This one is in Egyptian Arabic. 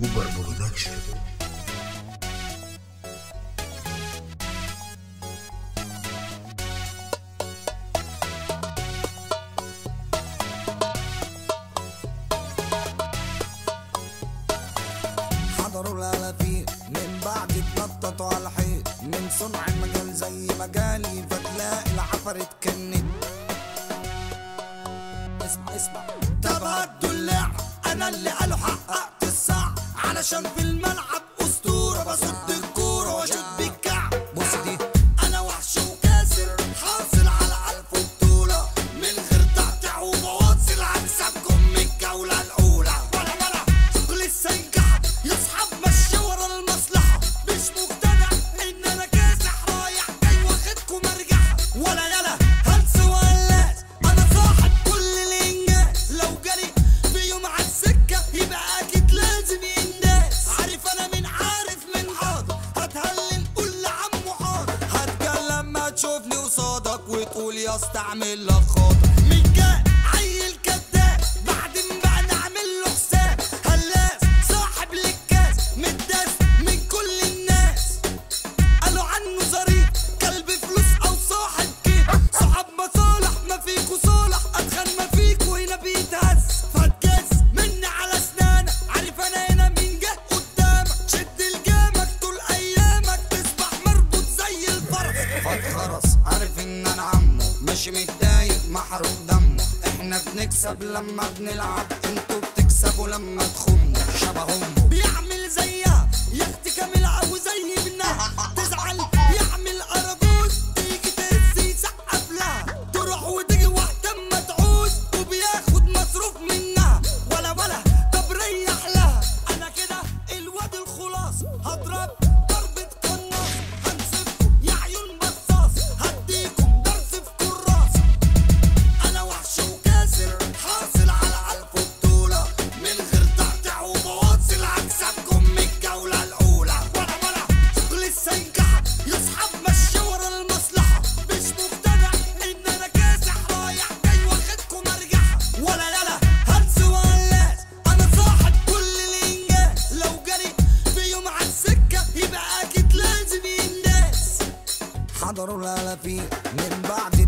كوبر برودكشن حضروا الالافين من بعد اتنططوا على الحيط من صنع المجال زي مجالي فتلاقي العفرة كنت اسمع اسمع تبعدوا اللعب انا اللي قالوا حققت الساعة علشان في الملعب اسطورة بصد الكورة واشوط بالكعب بص دي انا وحش وكاسر حاصل على الف بطولة من غير تقطيع وبواصل هكسبكم من الجولة الاولى ولا ولا شغل السنجحة يصحاب مشي ورا المصلحة مش مقتنع ان انا كاسح رايح جاي واخدكم مرجحة ولا يلا هلس ولاس انا صاحب كل الانجاز لو جالي في يوم على السكة يبقى اكيد لازم ينداس عارف انا من عارف من حاضر هتهلل قول لعمو حاضر هتكلم ما تشوفني قصادك وتقول يا استعمل لك خاطر من جاي عيل كداب بعدين بقى نعمل له حساب هلاس صاحب للكاس متداس من كل الناس قالوا عنه ظريف كلب فلوس او صاحب كيف صاحب مصالح ما فيكو صالح اتخن ما فيكو هنا بيتهز فتجز مني على اسنانك عارف انا هنا مين جه قدامك شد الجامك طول ايامك تصبح مربوط زي الفرس فتخرس عارف ان انا عمو ماشي متضايق محروق دمه احنا بنكسب لما بنلعب انتوا بتكسبوا لما تخموا شبههم بيعمل زيها يختي كامل او زي ابنها تزعل يعمل اراجوز تيجي تهز يسقف لها تروح وتيجي وقت ما تعوز وبياخد مصروف منها ولا ولا طب ريح لها انا كده الواد الخلاص هضرب ضربة قناص هنسفكم يا عيون بصاص هديكم درس في كراس انا وحش وكاسر حاصل على الف بطولة من غير تقطيع وبواصل هكسبكم من الجولة الأولى ولا ولا شغل السنجحة يصحاب مشي ورا المصلحة مش مقتنع إن أنا كاسح رايح جاي واخدكم مرجحة ولا يلا هلس ولاس أنا صاحب كل الإنجاز لو جالي في يوم على السكة يبقى أكيد لازم ينداس حضروا الالافين من بعد